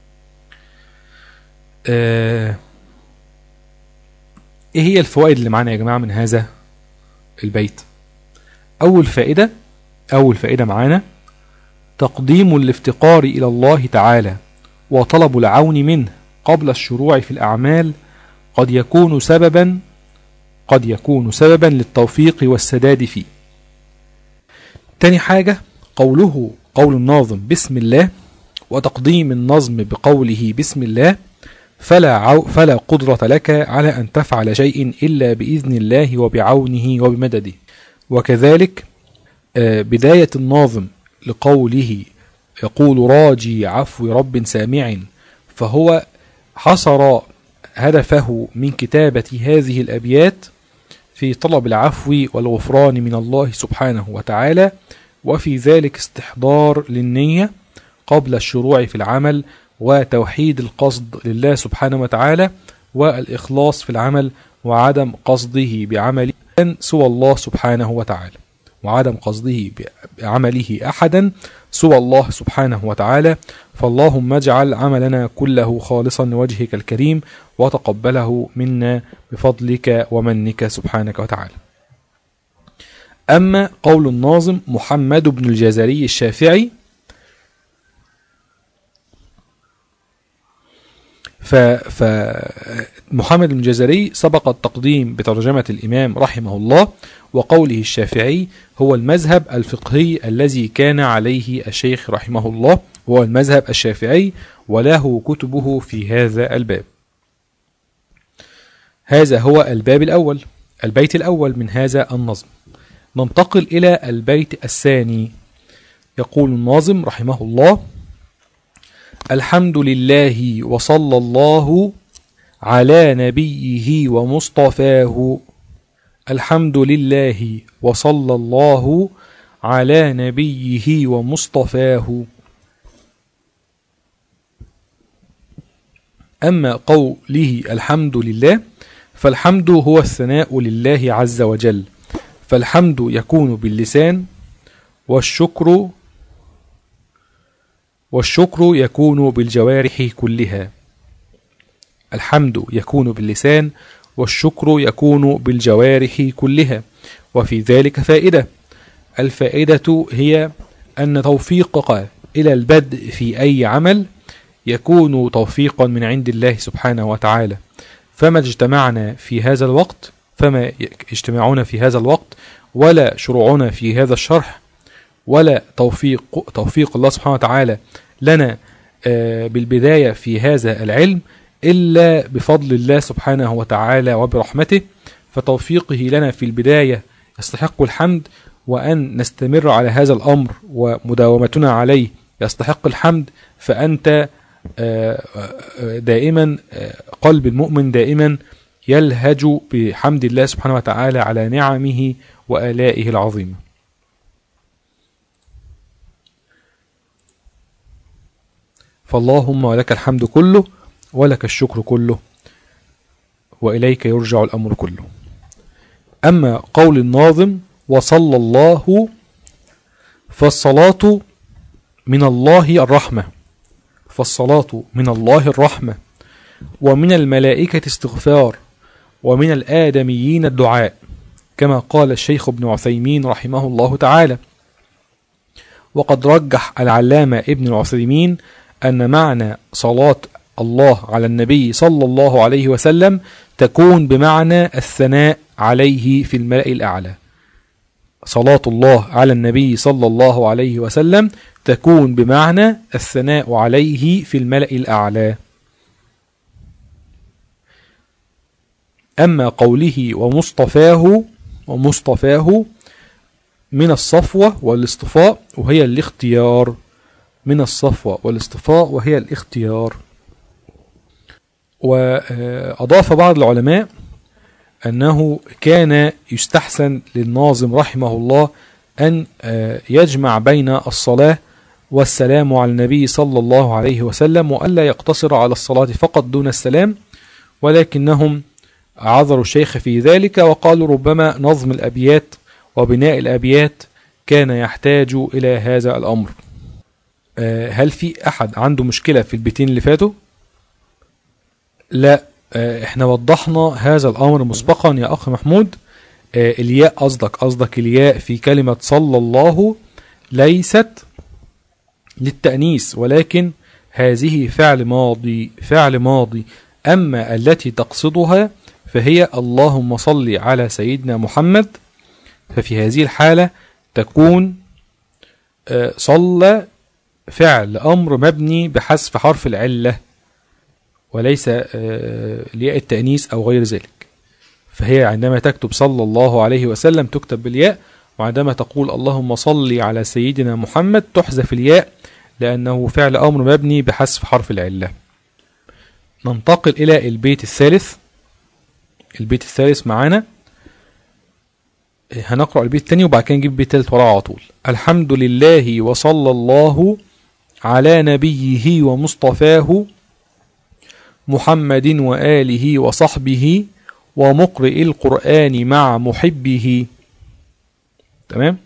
آه، ايه هي الفوائد اللي معانا يا جماعة من هذا البيت اول فائدة اول فائدة معانا تقديم الافتقار الى الله تعالى وطلب العون منه قبل الشروع في الاعمال قد يكون سببا قد يكون سببا للتوفيق والسداد فيه تاني حاجة قوله قول الناظم بسم الله وتقديم النظم بقوله بسم الله فلا, عو فلا قدرة لك على أن تفعل شيء إلا بإذن الله وبعونه وبمدده وكذلك آه، بداية الناظم لقوله يقول راجي عفو رب سامع فهو حصر هدفه من كتابة هذه الأبيات في طلب العفو والغفران من الله سبحانه وتعالى وفي ذلك استحضار للنية قبل الشروع في العمل وتوحيد القصد لله سبحانه وتعالى والإخلاص في العمل وعدم قصده بعمله سوى الله سبحانه وتعالى وعدم قصده بعمله أحدا سوى الله سبحانه وتعالى فاللهم اجعل عملنا كله خالصا لوجهك الكريم وتقبله منا بفضلك ومنك سبحانك وتعالى أما قول الناظم محمد بن الجزري الشافعي ف فمحمد بن الجزري سبق التقديم بترجمة الإمام رحمه الله وقوله الشافعي هو المذهب الفقهي الذي كان عليه الشيخ رحمه الله هو المذهب الشافعي وله كتبه في هذا الباب هذا هو الباب الأول البيت الأول من هذا النظم ننتقل إلى البيت الثاني يقول الناظم رحمه الله الحمد لله وصلى الله على نبيه ومصطفاه الحمد لله وصلى الله على نبيه ومصطفاه أما قوله الحمد لله فالحمد هو الثناء لله عز وجل فالحمد يكون باللسان والشكر والشكر يكون بالجوارح كلها الحمد يكون باللسان والشكر يكون بالجوارح كلها وفي ذلك فائدة الفائدة هي أن توفيقك إلى البدء في أي عمل يكون توفيقا من عند الله سبحانه وتعالى فما اجتمعنا في هذا الوقت فما اجتماعنا في هذا الوقت ولا شروعنا في هذا الشرح ولا توفيق توفيق الله سبحانه وتعالى لنا آه، بالبداية في هذا العلم إلا بفضل الله سبحانه وتعالى وبرحمته فتوفيقه لنا في البداية يستحق الحمد وأن نستمر على هذا الأمر ومداومتنا عليه يستحق الحمد فأنت آه، آه، دائما آه، قلب المؤمن دائما يلهج بحمد الله سبحانه وتعالى على نعمه وآلائه العظيمة فاللهم ولك الحمد كله ولك الشكر كله وإليك يرجع الأمر كله أما قول الناظم وصلى الله فالصلاة من الله الرحمة فالصلاة من الله الرحمة ومن الملائكة استغفار ومن الآدميين الدعاء كما قال الشيخ ابن عثيمين رحمه الله تعالى وقد رجح العلامة ابن العثيمين أن معنى صلاة الله على النبي صلى الله عليه وسلم تكون بمعنى الثناء عليه في الملأ الأعلى صلاة الله على النبي صلى الله عليه وسلم تكون بمعنى الثناء عليه في الملأ الأعلى أما قوله ومصطفاه ومصطفاه من الصفوة والاصطفاء وهي الاختيار من الصفوة والاصطفاء وهي الاختيار وأضاف بعض العلماء أنه كان يستحسن للناظم رحمه الله أن يجمع بين الصلاة والسلام على النبي صلى الله عليه وسلم وألا يقتصر على الصلاة فقط دون السلام ولكنهم عذروا الشيخ في ذلك وقالوا ربما نظم الأبيات وبناء الأبيات كان يحتاج إلى هذا الأمر آه، هل في أحد عنده مشكلة في البيتين اللي فاتوا؟ لا آه، احنا وضحنا هذا الأمر مسبقا يا أخ محمود آه، الياء قصدك قصدك الياء في كلمة صلى الله ليست للتأنيس ولكن هذه فعل ماضي فعل ماضي أما التي تقصدها فهي اللهم صل على سيدنا محمد ففي هذه الحالة تكون آه، صلى فعل أمر مبني بحذف حرف العلة وليس آه، لياء التأنيس أو غير ذلك فهي عندما تكتب صلى الله عليه وسلم تكتب بالياء وعندما تقول اللهم صل على سيدنا محمد تحذف الياء لأنه فعل أمر مبني بحذف حرف العلة ننتقل إلى البيت الثالث البيت الثالث معانا هنقرأ البيت الثاني وبعد كده نجيب البيت الثالث وراه على طول الحمد لله وصلى الله على نبيه ومصطفاه محمد وآله وصحبه ومقرئ القرآن مع محبه تمام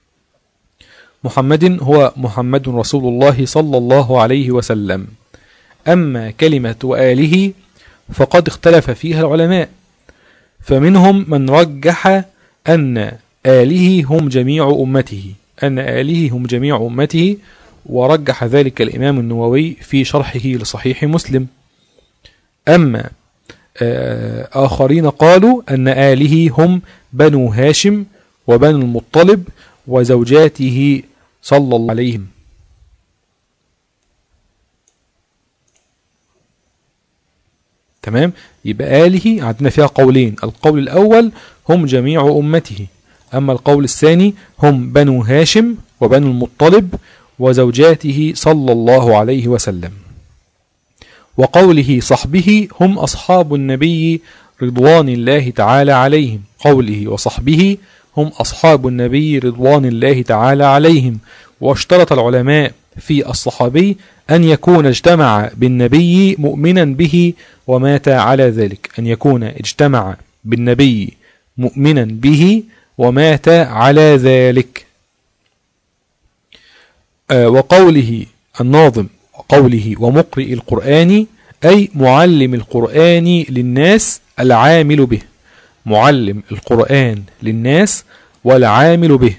محمد هو محمد رسول الله صلى الله عليه وسلم أما كلمة وآله فقد اختلف فيها العلماء فمنهم من رجح أن آله هم جميع أمته أن آله هم جميع أمته ورجح ذلك الإمام النووي في شرحه لصحيح مسلم أما آه، آخرين قالوا أن آله هم بنو هاشم وبنو المطلب وزوجاته صلى الله عليهم تمام يبقى آله عندنا فيها قولين القول الأول هم جميع أمته أما القول الثاني هم بنو هاشم وبنو المطلب وزوجاته صلى الله عليه وسلم وقوله صحبه هم أصحاب النبي رضوان الله تعالى عليهم قوله وصحبه هم أصحاب النبي رضوان الله تعالى عليهم واشترط العلماء في الصحابي أن يكون اجتمع بالنبي مؤمنا به ومات على ذلك أن يكون اجتمع بالنبي مؤمنا به ومات على ذلك آه، وقوله الناظم قوله ومقرئ القرآن أي معلم القرآن للناس العامل به معلم القرآن للناس والعامل به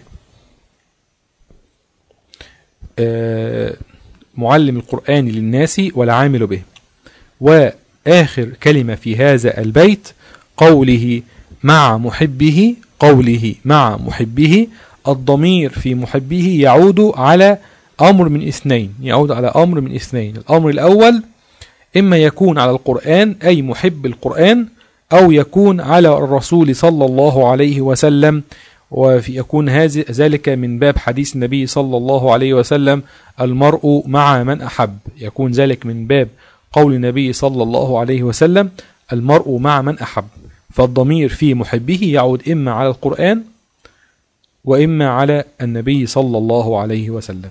آه، معلم القرآن للناس والعامل به وآخر كلمة في هذا البيت قوله مع محبه قوله مع محبه الضمير في محبه يعود على أمر من اثنين يعود على أمر من اثنين الأمر الأول إما يكون على القرآن أي محب القرآن أو يكون على الرسول صلى الله عليه وسلم ويكون هذا ذلك من باب حديث النبي صلى الله عليه وسلم المرء مع من أحب يكون ذلك من باب قول النبي صلى الله عليه وسلم المرء مع من أحب فالضمير في محبه يعود إما على القرآن وإما على النبي صلى الله عليه وسلم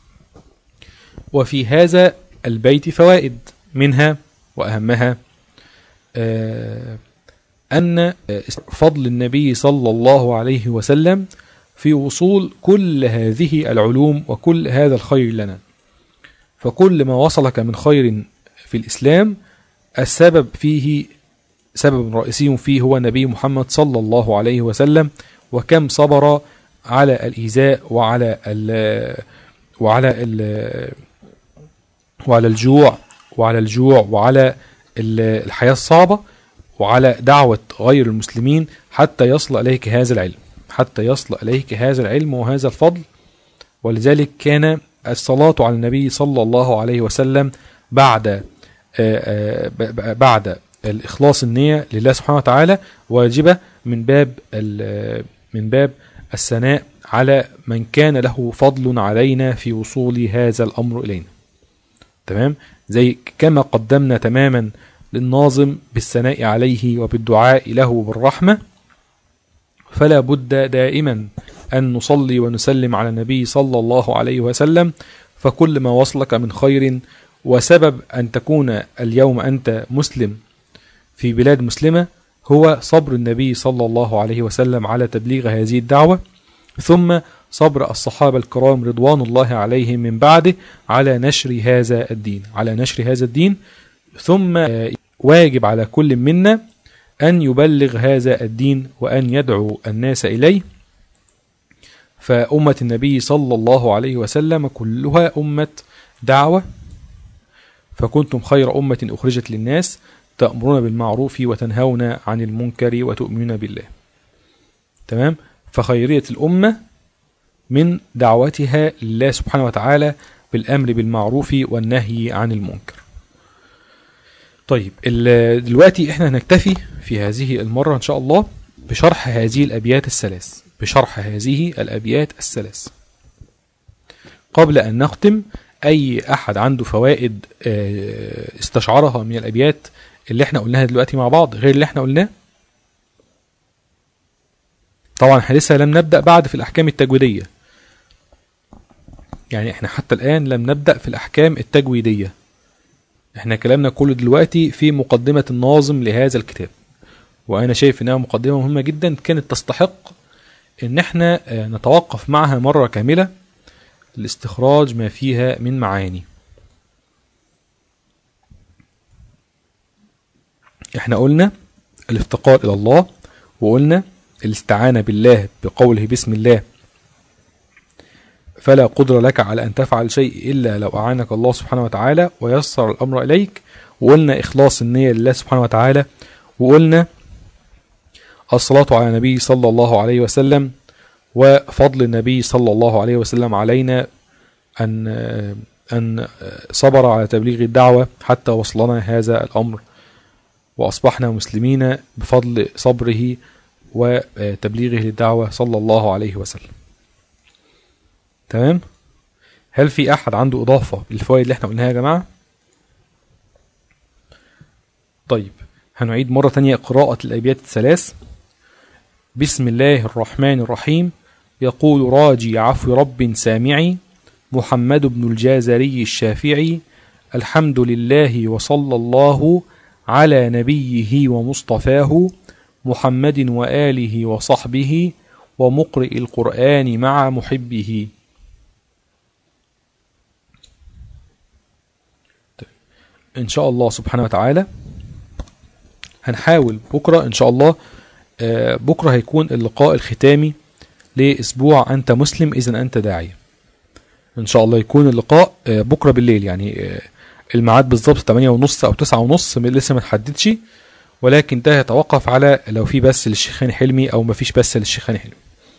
وفي هذا البيت فوائد منها وأهمها آه، أن فضل النبي صلى الله عليه وسلم في وصول كل هذه العلوم وكل هذا الخير لنا فكل ما وصلك من خير في الإسلام السبب فيه سبب رئيسي فيه هو النبي محمد صلى الله عليه وسلم وكم صبر على الإيذاء وعلى ال وعلى ال وعلى الجوع وعلى الجوع وعلى الحياة الصعبة وعلى دعوة غير المسلمين حتى يصل إليك هذا العلم حتى يصل إليك هذا العلم وهذا الفضل ولذلك كان الصلاة على النبي صلى الله عليه وسلم بعد آه، آه، ب- بعد الإخلاص النية لله سبحانه وتعالى واجبة من باب ال- من باب الثناء على من كان له فضل علينا في وصول هذا الأمر إلينا تمام زي كما قدمنا تماما للناظم بالثناء عليه وبالدعاء له بالرحمة فلا بد دائما أن نصلي ونسلم على النبي صلى الله عليه وسلم فكل ما وصلك من خير وسبب أن تكون اليوم أنت مسلم في بلاد مسلمة هو صبر النبي صلى الله عليه وسلم على تبليغ هذه الدعوة ثم صبر الصحابة الكرام رضوان الله عليهم من بعده على نشر هذا الدين على نشر هذا الدين ثم آه، واجب على كل منا أن يبلغ هذا الدين وأن يدعو الناس إليه فأمة النبي صلى الله عليه وسلم كلها أمة دعوة فكنتم خير أمة أخرجت للناس تأمرون بالمعروف وتنهون عن المنكر وتؤمنون بالله تمام فخيرية الأمة من دعوتها لله سبحانه وتعالى بالأمر بالمعروف والنهي عن المنكر طيب ال- دلوقتي احنا هنكتفي في هذه المرة إن شاء الله بشرح هذه الأبيات الثلاث بشرح هذه الأبيات الثلاث قبل أن نختم أي أحد عنده فوائد آه، استشعرها من الأبيات اللي احنا قلناها دلوقتي مع بعض غير اللي احنا قلناه طبعا احنا لسه لم نبدأ بعد في الأحكام التجويدية يعني احنا حتى الآن لم نبدأ في الأحكام التجويدية احنا كلامنا كله دلوقتي في مقدمة الناظم لهذا الكتاب وأنا شايف إنها مقدمة مهمة جدا كانت تستحق إن احنا آه، نتوقف معها مرة كاملة لاستخراج ما فيها من معاني احنا قلنا الافتقار إلى الله وقلنا الاستعانة بالله بقوله بسم الله فلا قدرة لك على أن تفعل شيء إلا لو أعانك الله سبحانه وتعالى ويسر الأمر إليك وقلنا إخلاص النية لله سبحانه وتعالى وقلنا الصلاة على النبي صلى الله عليه وسلم وفضل النبي صلى الله عليه وسلم علينا أن أن صبر على تبليغ الدعوة حتى وصلنا هذا الأمر وأصبحنا مسلمين بفضل صبره وتبليغه للدعوة صلى الله عليه وسلم تمام هل في أحد عنده إضافة للفوائد اللي احنا قلناها يا جماعة طيب هنعيد مرة تانية قراءة الأبيات الثلاث بسم الله الرحمن الرحيم يقول راجي عفو رب سامعي محمد بن الجازري الشافعي الحمد لله وصلى الله على نبيه ومصطفاه محمد وآله وصحبه ومقرئ القرآن مع محبه إن شاء الله سبحانه وتعالى هنحاول بكرة إن شاء الله آه، بكرة هيكون اللقاء الختامي لأسبوع أنت مسلم إذا أنت داعية إن شاء الله يكون اللقاء آه، بكرة بالليل يعني آه، الميعاد بالظبط 8 ونص أو 9 ونص لسه ما تحددش ولكن ده يتوقف على لو في بس للشيخان حلمي أو ما فيش بس للشيخان حلمي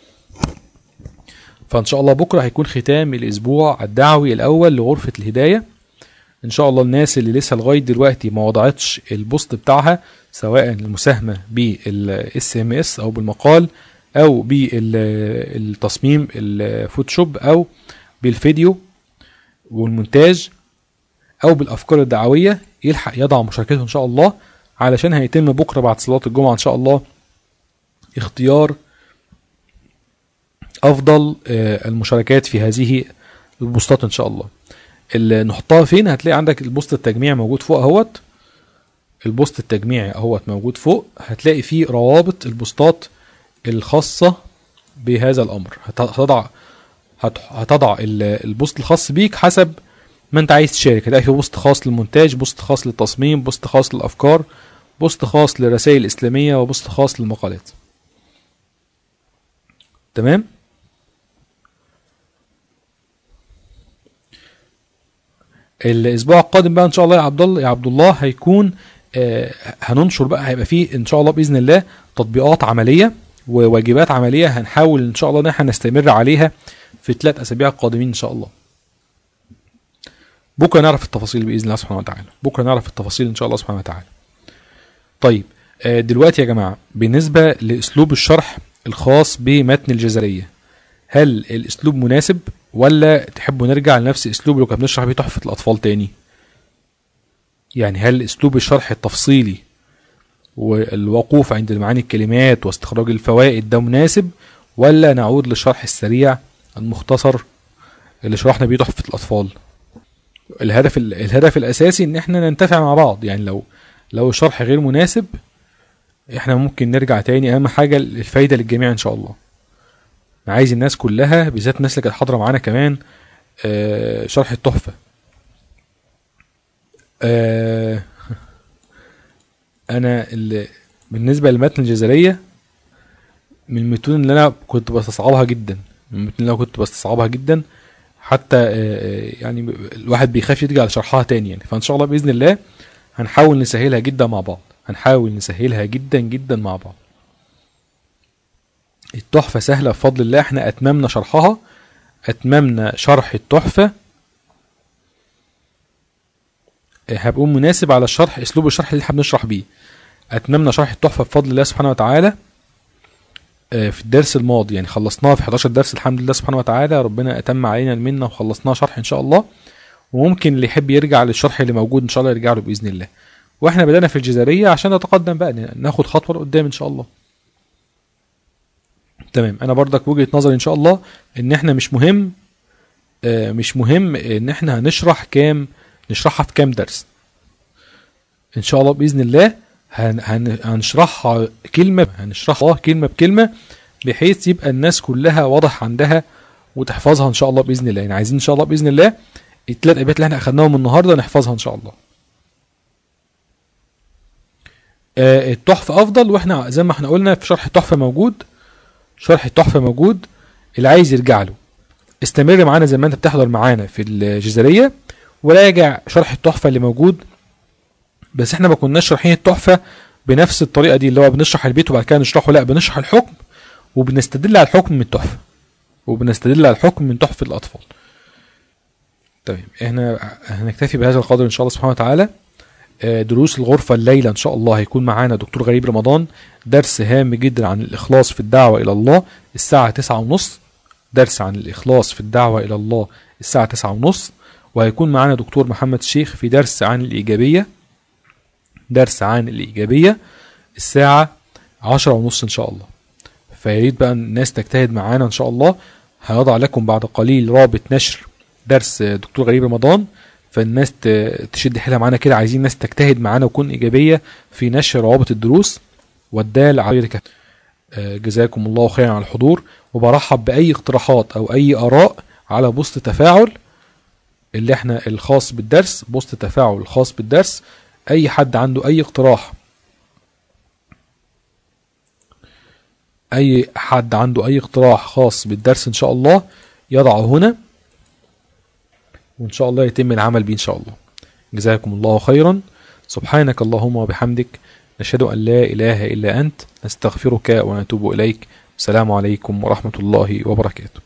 فإن شاء الله بكرة هيكون ختام الأسبوع الدعوي الأول لغرفة الهداية ان شاء الله الناس اللي لسه لغايه دلوقتي ما وضعتش البوست بتاعها سواء المساهمه بالاس ام اس او بالمقال او بالتصميم الفوتوشوب او بالفيديو والمونتاج او بالافكار الدعويه يلحق يضع مشاركته ان شاء الله علشان هيتم بكره بعد صلاه الجمعه ان شاء الله اختيار افضل آه، المشاركات في هذه البوستات ان شاء الله اللي نحطها فين هتلاقي عندك البوست التجميع موجود فوق اهوت البوست التجميعي اهوت موجود فوق هتلاقي فيه روابط البوستات الخاصة بهذا الامر هت- هتضع هت- هتضع ال- البوست الخاص بيك حسب ما انت عايز تشارك هتلاقي فيه بوست خاص للمونتاج بوست خاص للتصميم بوست خاص للافكار بوست خاص للرسائل الاسلامية وبوست خاص للمقالات تمام الاسبوع القادم بقى ان شاء الله يا عبد الله يا عبد الله هيكون آه، هننشر بقى هيبقى فيه ان شاء الله باذن الله تطبيقات عمليه وواجبات عمليه هنحاول ان شاء الله ان احنا نستمر عليها في الثلاث اسابيع القادمين ان شاء الله بكره نعرف التفاصيل باذن الله سبحانه وتعالى بكره نعرف التفاصيل ان شاء الله سبحانه وتعالى طيب آه، دلوقتي يا جماعه بالنسبه لاسلوب الشرح الخاص بمتن الجزريه هل الاسلوب مناسب ولا تحبوا نرجع لنفس الاسلوب اللي كنا بنشرح بيه تحفه الاطفال تاني يعني هل اسلوب الشرح التفصيلي والوقوف عند معاني الكلمات واستخراج الفوائد ده مناسب ولا نعود للشرح السريع المختصر اللي شرحنا بيه تحفه الاطفال الهدف الهدف الاساسي ان احنا ننتفع مع بعض يعني لو لو الشرح غير مناسب احنا ممكن نرجع تاني اهم حاجه الفايده للجميع ان شاء الله انا عايز الناس كلها بالذات الناس اللي كانت حاضره معانا كمان آه شرح التحفه آه انا اللي بالنسبه للمتن الجزريه من المتون اللي انا كنت بستصعبها جدا من المتون اللي انا كنت بستصعبها جدا حتى آه، آه، يعني الواحد بيخاف يرجع لشرحها تاني يعني فان شاء الله باذن الله هنحاول نسهلها جدا مع بعض هنحاول نسهلها جدا جدا مع بعض التحفة سهلة بفضل الله احنا اتممنا شرحها اتممنا شرح التحفة اه، هبقوا مناسب على الشرح اسلوب الشرح اللي احنا بنشرح بيه اتممنا شرح التحفة بفضل الله سبحانه وتعالى اه، في الدرس الماضي يعني خلصناها في 11 درس الحمد لله سبحانه وتعالى ربنا اتم علينا المنة وخلصناها شرح ان شاء الله وممكن اللي يحب يرجع للشرح اللي موجود ان شاء الله يرجع له باذن الله واحنا بدأنا في الجزرية عشان نتقدم بقى ناخد خطوة لقدام ان شاء الله تمام انا برضك وجهة نظري ان شاء الله ان احنا مش مهم آه، مش مهم ان احنا هنشرح كام نشرحها في كام درس ان شاء الله باذن الله هن هن هنشرحها كلمة هنشرحها كلمة بكلمة بحيث يبقى الناس كلها واضح عندها وتحفظها ان شاء الله باذن الله يعني عايزين ان شاء الله باذن الله الثلاث ابيات اللي احنا اخدناهم النهارده نحفظها ان شاء الله آه، التحفة أفضل وإحنا زي ما إحنا قلنا في شرح التحفة موجود شرح التحفة موجود اللي عايز يرجع له استمر معانا زي ما أنت بتحضر معانا في الجزرية وراجع شرح التحفة اللي موجود بس إحنا ما كناش شارحين التحفة بنفس الطريقة دي اللي هو بنشرح البيت وبعد كده نشرحه لا بنشرح الحكم وبنستدل على الحكم من التحفة وبنستدل على الحكم من تحفة الأطفال تمام احنا هنكتفي بهذا القدر ان شاء الله سبحانه وتعالى آه، دروس الغرفة الليلة إن شاء الله هيكون معانا دكتور غريب رمضان درس هام جدا عن الإخلاص في الدعوة إلى الله الساعة تسعة ونص درس عن الإخلاص في الدعوة إلى الله الساعة تسعة ونص وهيكون معانا دكتور محمد الشيخ في درس عن الإيجابية درس عن الإيجابية الساعة عشرة ونص إن شاء الله فياريت بقى الناس تجتهد معانا إن شاء الله هيضع لكم بعد قليل رابط نشر درس آه، دكتور غريب رمضان فالناس ت- تشد حيلها معانا كده عايزين ناس تجتهد معانا وتكون ايجابيه في نشر روابط الدروس والدال على ذلك آه، جزاكم الله خيرا على الحضور وبرحب باي اقتراحات او اي اراء على بوست تفاعل اللي احنا الخاص بالدرس بوست تفاعل الخاص بالدرس اي حد عنده اي اقتراح اي حد عنده اي اقتراح خاص بالدرس ان شاء الله يضعه هنا وإن شاء الله يتم العمل به إن شاء الله جزاكم الله خيرا سبحانك اللهم وبحمدك نشهد أن لا إله إلا أنت نستغفرك ونتوب إليك السلام عليكم ورحمة الله وبركاته